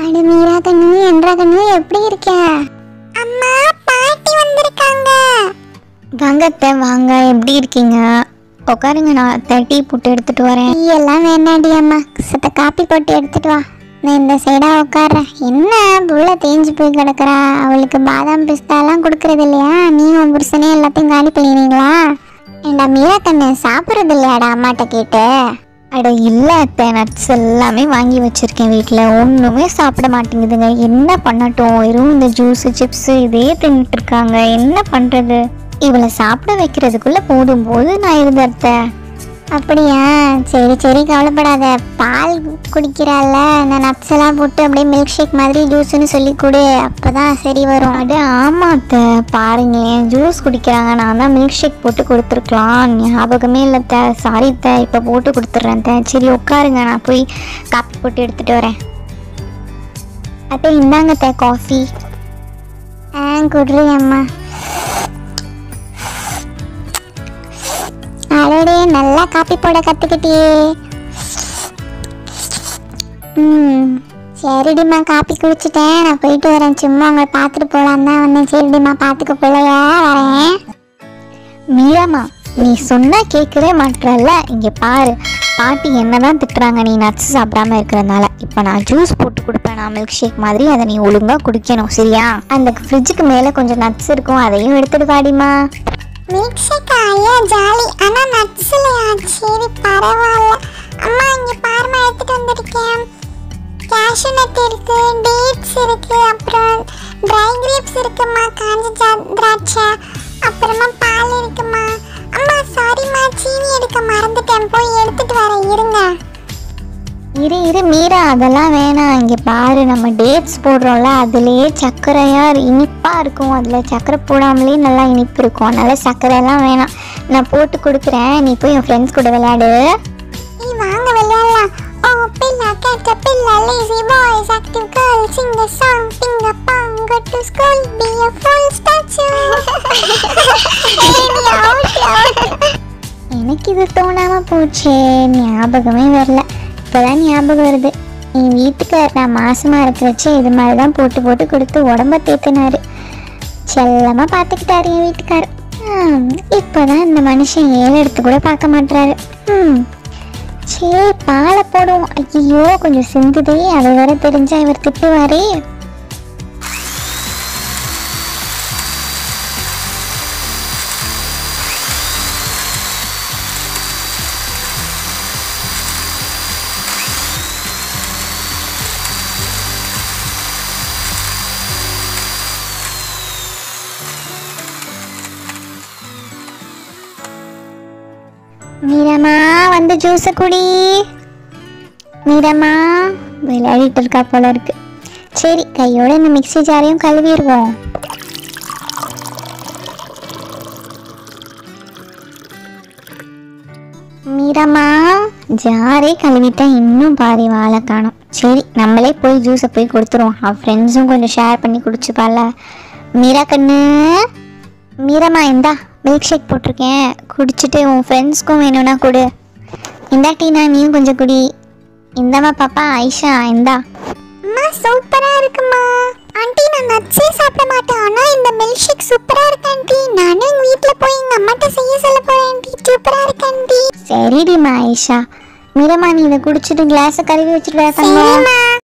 அட மீரா கண்ணு என்றா கண்ணு எப்படி இருக்க அம்மா பாட்டி வந்திருக்காங்க கங்கத்தை வாங்க எப்படி இருக்கீங்க உட்காருங்க நான் அத்தை டீ போட்டு எடுத்துட்டு வரேன் டீ எல்லாம் வேண்டாடி அம்மா சத்த காப்பி போட்டு எடுத்துட்டு வா நான் இந்த சைடா உட்கார்றேன் என்ன புள்ள தேஞ்சு போய் கிடக்குறா அவளுக்கு பாதாம் பிஸ்தாலாம் கொடுக்கறது இல்லையா நீ உன் புருஷனே எல்லாத்தையும் காலி பண்ணிடுறீங்களா ஏண்டா மீரா கண்ணு சாப்பிட்றது இல்லையாடா அம்மாட்ட கேட்டு அட இல்லை அத்தை நட்ஸ் எல்லாமே வாங்கி வச்சிருக்கேன் வீட்டில் ஒன்றுமே சாப்பிட மாட்டேங்குதுங்க என்ன பண்ணட்டும் வெறும் இந்த ஜூஸு சிப்ஸு இதே தின்னுட்டு இருக்காங்க என்ன பண்ணுறது இவளை சாப்பிட வைக்கிறதுக்குள்ள போதும் போது நான் இருந்த அத்தை அப்படியா சரி சரி கவலைப்படாத பால் குடிக்கிறாள்ல இந்த நட்ஸ் எல்லாம் போட்டு அப்படியே மில்க் ஷேக் மாதிரி ஜூஸ்னு சொல்லி கொடு அப்பதான் சரி வரும் அட ஆமா அத்தை பாருங்க ஜூஸ் குடிக்கிறாங்க நான் தான் மில்க் ஷேக் போட்டு கொடுத்துருக்கலாம் ஞாபகமே இல்லை அத்தை சாரி அத்தை இப்போ போட்டு கொடுத்துட்றேன் அத்தை சரி உட்காருங்க நான் போய் காப்பி போட்டு எடுத்துட்டு வரேன் அத்தை இந்தாங்க அத்தை காஃபி ஆ குடுறி அம்மா அடடே நல்லா காப்பி போட கத்துக்கிட்டியே ம் சரிடிம்மா காப்பி குடிச்சிட்டேன் நான் போயிட்டு வரேன் சும்மா உங்களை பார்த்துட்டு போகலான்னு தான் வந்தேன் சரிடிம்மா பார்த்துக்க பிள்ளையா வரேன் மீராமா நீ சொன்னா கேட்கவே மாட்டல இங்க பாரு பாட்டி என்னதான் திட்டுறாங்க நீ நட்ஸ் சாப்பிடாம இருக்கிறதுனால இப்போ நான் ஜூஸ் போட்டு கொடுப்பேன் நான் மில்க் ஷேக் மாதிரி அதை நீ ஒழுங்கா குடிக்கணும் சரியா அந்த ஃப்ரிட்ஜுக்கு மேலே கொஞ்சம் நட்ஸ் இருக்கும் அதையும் எடுத்துட்டு வாடிமா மில்க் ஷேக் ஐயா ஜாலி ஆனா நட்ஸ் இல்லையா சரி பரவாயில்ல அம்மா இங்க பாருமா எடுத்துட்டு வந்திருக்கேன் கேஷ்யூ நட் இருக்கு டேட்ஸ் இருக்கு அப்புறம் ட்ரை கிரேப்ஸ் இருக்குமா காஞ்ச ஜா- திராட்சை அப்புறமா பால் இருக்குமா அம்மா சாரிம்மா சீனி எடுக்க மறந்துட்டேன் போய் எடுத்துட்டு வரேன் இருங்க இரு இரு மீரா அதெல்லாம் வேணாம் இங்கே பாரு நம்ம டேட்ஸ் போடுறோம்ல அதுலேயே சர்க்கரையாக இனிப்பாக இருக்கும் அதில் சர்க்கரை போடாமலே நல்லா இனிப்பு இருக்கும் அதனால சர்க்கரையெல்லாம் வேணாம் நான் போட்டு கொடுக்குறேன் நீ போய் என் ஃப்ரெண்ட்ஸ் கூட விளையாடு நீ வாங்க விளையாடலாம் ஓ பில்லா கேட்ட Billa lazy boys active girl sing the song ping pong go to school B A full statue எனக்கு இது தோணாம போச்சே ஞாபகமே வரல இப்போதான் ஞாபகம் வருது என் வீட்டுக்கார் நான் மாசமா இருக்கிறச்சே இது மாதிரி தான் போட்டு போட்டு கொடுத்து உடம்ப தேத்தினாரு செல்லமா பார்த்துக்கிட்டாரு என் வீட்டுக்கார் ஹம், இப்போதான் இந்த மனுஷன் ஏழு எடுத்து கூட பார்க்க மாட்டாரு ம் சரி பாலை போடுவோம் ஐயோ கொஞ்சம் சிந்துதே அதை வேற தெரிஞ்சா இவர் திட்டுவாரே மீரம்மா வந்து ஜூஸை குடி மீரம்மா விளையாடிட்டு இருக்கா போல இருக்கு சரி கையோட இந்த மிக்ஸி ஜாரையும் கழுவிடுவோம் மீரம்மா ஜாரே கழுவிட்டேன் இன்னும் பாதி வாழை காணும் சரி நம்மளே போய் ஜூஸை போய் கொடுத்துருவோம் அவ ஃப்ரெண்ட்ஸும் கொஞ்சம் ஷேர் பண்ணி குடிச்சுப்பால மீரா கண்ணு மீரம்மா இந்தா மில்க் ஷேக் போட்டிருக்கேன் குடிச்சிட்டு உன் ஃப்ரெண்ட்ஸ்க்கும் வேணும்னா கொடு இந்தா டீனா நீயும் கொஞ்சம் குடி இந்தாம்மா பாப்பா ஐஷா இந்தா அம்மா சூப்பரா இருக்குமா ஆண்டி நான் நட்ஸே சாப்பிட மாட்டேன் ஆனா இந்த மில்க் ஷேக் சூப்பரா இருக்கு ஆண்டி நானும் எங்க வீட்ல போய் எங்க அம்மாட்ட செய்ய சொல்ல போறேன் ஆண்டி சூப்பரா இருக்கு ஆண்டி சரிடிமா ஐஷா மீரம்மா நீ இதை குடிச்சிட்டு கிளாஸை கழுவி வச்சுட்டு வா தங்கம்